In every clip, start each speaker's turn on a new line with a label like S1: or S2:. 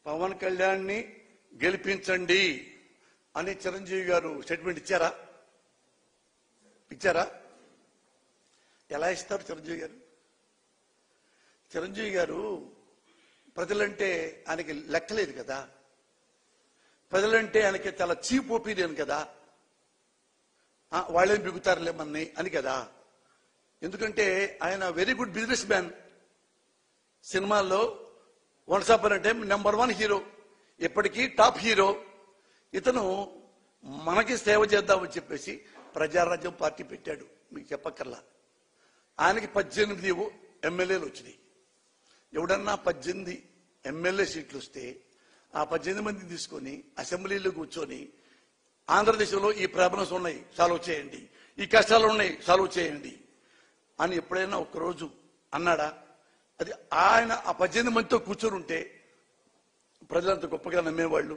S1: పవన్ కళ్యాణ్ని గెలిపించండి అని చిరంజీవి గారు స్టేట్మెంట్ ఇచ్చారా ఇచ్చారా ఎలా ఇస్తారు చిరంజీవి గారు చిరంజీవి గారు ప్రజలంటే ఆయనకి లెక్కలేదు కదా ప్రజలంటే ఆయనకి చాలా చీప్ ఒపీనియన్ కదా ఆ, వాళ్ళేం బిగుతారులే మన్ని అని కదా ఎందుకంటే ఆయన వెరీ గుడ్ బిజినెస్ మ్యాన్ సినిమాల్లో once upon time number one hero ఇప్పటికీ టాప్ హీరో ఇతను మనకి సేవ చేద్దామని చెప్పేసి ప్రజారాజ్యం పార్టీ పెట్టాడు మీకు చెప్పక్కర్లా ఆయనకి పద్దెనిమిది ఎమ్మెల్యేలు వచ్చినాయి ఎవడన్నా పద్దెనిమిది ఎమ్మెల్యే సీట్లు వస్తే ఆ పద్దెనిమిది మందిని తీసుకొని అసెంబ్లీలో కూర్చొని ఆంధ్రదేశంలో ఈ ప్రాబ్లమ్స్ ఉన్నాయి సాల్వ్ చేయండి ఈ కష్టాలు ఉన్నాయి సాల్వ్ చేయండి అని ఎప్పుడైనా ఒక్కరోజు అన్నాడా అది ఆయన ఆ పద్దెనిమిది మందితో కూర్చొని ఉంటే ప్రజలంత గొప్పగా నమ్మేవాళ్ళు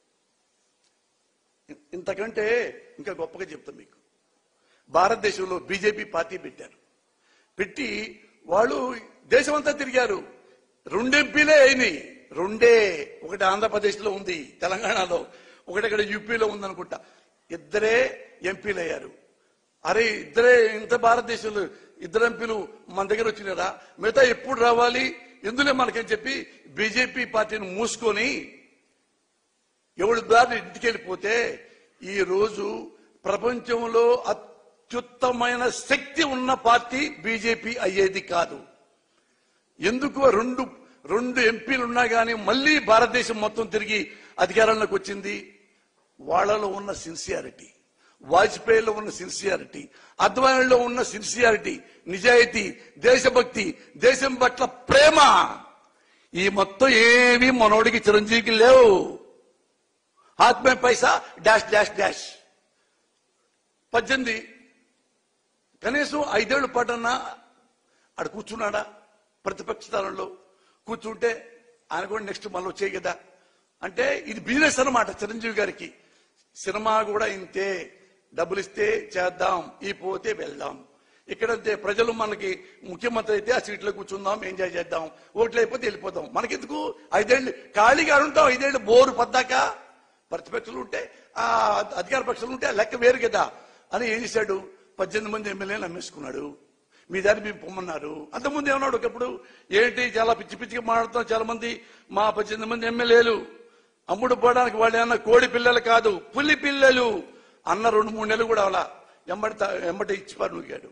S1: ఇంతకంటే ఇంకా గొప్పగా చెప్తాం మీకు భారతదేశంలో బీజేపీ పార్టీ పెట్టారు పెట్టి వాళ్ళు దేశమంతా తిరిగారు రెండు ఎంపీలే అయినాయి రెండే ఒకటి ఆంధ్రప్రదేశ్ లో ఉంది తెలంగాణలో ఒకటి ఇక్కడ యూపీలో ఉందనుకుంటా ఇద్దరే ఎంపీలు అయ్యారు అరే ఇద్దరే ఇంత భారతదేశంలో ఇద్దరు ఎంపీలు మన దగ్గర వచ్చినారా మిగతా ఎప్పుడు రావాలి ఎందులే మనకని చెప్పి బీజేపీ పార్టీని మూసుకొని ఎవడి దారి ఇంటికి వెళ్ళిపోతే ఈ రోజు ప్రపంచంలో అత్యుత్తమైన శక్తి ఉన్న పార్టీ బీజేపీ అయ్యేది కాదు ఎందుకు రెండు రెండు ఎంపీలు ఉన్నా కానీ మళ్ళీ భారతదేశం మొత్తం తిరిగి అధికారంలోకి వచ్చింది వాళ్ళలో ఉన్న సిన్సియారిటీ వాజ్పేయిలో ఉన్న సిన్సియారిటీ అద్వానిలో ఉన్న సిన్సియారిటీ నిజాయితీ దేశభక్తి దేశం పట్ల ప్రేమ ఈ మొత్తం ఏవి మనోడికి చిరంజీవికి లేవు ఆత్మే పైసా డాష్ డాష్ డాష్ పద్దెనిమిది కనీసం ఐదేళ్ల పాటన్నా ఆడ కూర్చున్నాడా ప్రతిపక్ష స్థానంలో కూర్చుంటే ఆయన కూడా నెక్స్ట్ మళ్ళీ వచ్చాయి కదా అంటే ఇది బిజినెస్ అన్నమాట చిరంజీవి గారికి సినిమా కూడా ఇంతే డబ్బులు ఇస్తే చేద్దాం ఈ పోతే వెళ్దాం ఇక్కడంతే ప్రజలు మనకి ముఖ్యమంత్రి అయితే ఆ సీట్లో కూర్చుందాం ఎంజాయ్ చేద్దాం ఓట్లు అయిపోతే వెళ్ళిపోదాం మనకెందుకు ఐదేళ్ళు ఖాళీగా ఉంటాం ఐదేళ్ళు బోరు పద్దాక ప్రతిపక్షాలు ఉంటే ఆ అధికార పక్షాలు ఉంటే ఆ లెక్క వేరు కదా అని ఏం చేశాడు పద్దెనిమిది మంది ఎమ్మెల్యేలు అమ్మేసుకున్నాడు మీ దారి మేము పొమ్మన్నారు అంతకుముందు ఏమన్నాడు ఒకప్పుడు ఏంటి చాలా పిచ్చి పిచ్చిగా మాట్లాడుతున్నాం చాలా మంది మా పద్దెనిమిది మంది ఎమ్మెల్యేలు అమ్ముడు పోవడానికి వాళ్ళు ఏమన్నా కోడి పిల్లలు కాదు పులి పిల్లలు అన్న రెండు మూడు నెలలు కూడా అలా ఎమ్మటి త- ఎమ్మటి ఇచ్చిపారు నూగాడు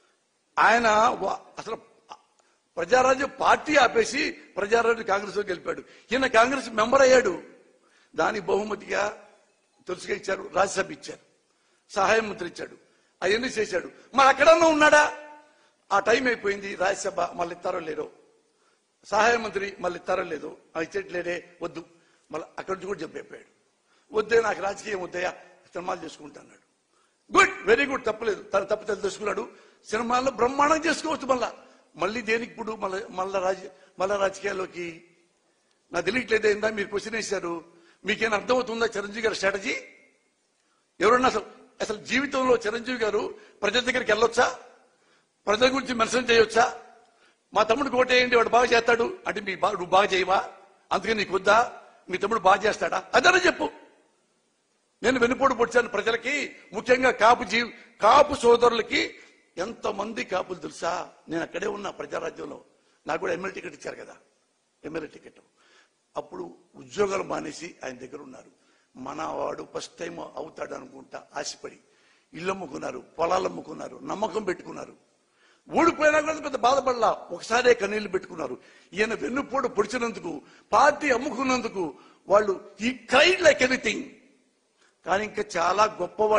S1: ఆయన వా- అసలు ప్రజారాజ్యం పార్టీ ఆపేసి ప్రజారాజ్యం కాంగ్రెస్ లో గెలిపాడు ఈయన కాంగ్రెస్ మెంబర్ అయ్యాడు దాని బహుమతిగా తులసిగా ఇచ్చారు రాజ్యసభ ఇచ్చారు సహాయ మంత్రి ఇచ్చాడు అవన్నీ చేశాడు మరి అక్కడన్నా ఉన్నాడా ఆ టైం అయిపోయింది రాజ్యసభ మళ్ళీ ఇస్తారో లేదో సహాయ మంత్రి మళ్ళీ ఇస్తారో లేదో ఆ ఇచ్చేట్లేదే వద్దు మళ్ళీ అక్కడి నుంచి కూడా చెప్పైపోయాడు వద్దే నాకు రాజకీయం వద్దయా సినిమాలు చేసుకుంటా అన్నాడు గుడ్ వెరీ గుడ్ తప్పలేదు తన తప్పితే తెలుసుకున్నాడు సినిమాల్లో బ్రహ్మాండం చేసుకోవచ్చు మళ్ళా మళ్ళీ దేనికి ఇప్పుడు మళ్ళీ మళ్ళా రాజ మళ్ళా రాజకీయాల్లోకి నాకు తెలియట్లేదు ఏందా మీరు క్వశ్చన్ వేశారు మీకేం అర్థమవుతుందా చిరంజీవి గారి స్ట్రాటజీ ఎవరన్నా అసలు అసలు జీవితంలో చిరంజీవి గారు ప్రజల దగ్గరికి వెళ్ళొచ్చా ప్రజల గురించి మెన్షన్ చేయొచ్చా మా తమ్ముడు కోటేయండి వాడు బాగా చేస్తాడు అంటే మీ బా- నువ్వు బాగా చేయవా అందుకని నీకు వద్దా మీ తమ్ముడు బాగా చేస్తాడా అదనే చెప్పు నేను వెనుపోటు పొడిచాను ప్రజలకి ముఖ్యంగా కాపు జీవి కాపు సోదరులకి ఎంతమంది కాపులు తెలుసా నేను అక్కడే ఉన్నా ప్రజారాజ్యంలో నాకు కూడా ఎమ్మెల్యే టికెట్ ఇచ్చారు కదా ఎమ్మెల్యే టికెట్ అప్పుడు ఉద్యోగాలు మానేసి ఆయన దగ్గర ఉన్నారు మన వాడు ఫస్ట్ టైం అవుతాడు అనుకుంటా ఆశపడి ఇల్లు అమ్ముకున్నారు పొలాలు అమ్ముకున్నారు నమ్మకం పెట్టుకున్నారు ఓడిపోయినా కూడా పెద్ద బాధపడలా ఒకసారే కన్నీళ్లు పెట్టుకున్నారు ఈయన వెన్నుపోటు పొడిచినందుకు పార్టీ అమ్ముకున్నందుకు వాళ్ళు ఈ క్రైడ్ లైక్ ఎనీథింగ్ కానీ ఇంకా చాలా గొప్ప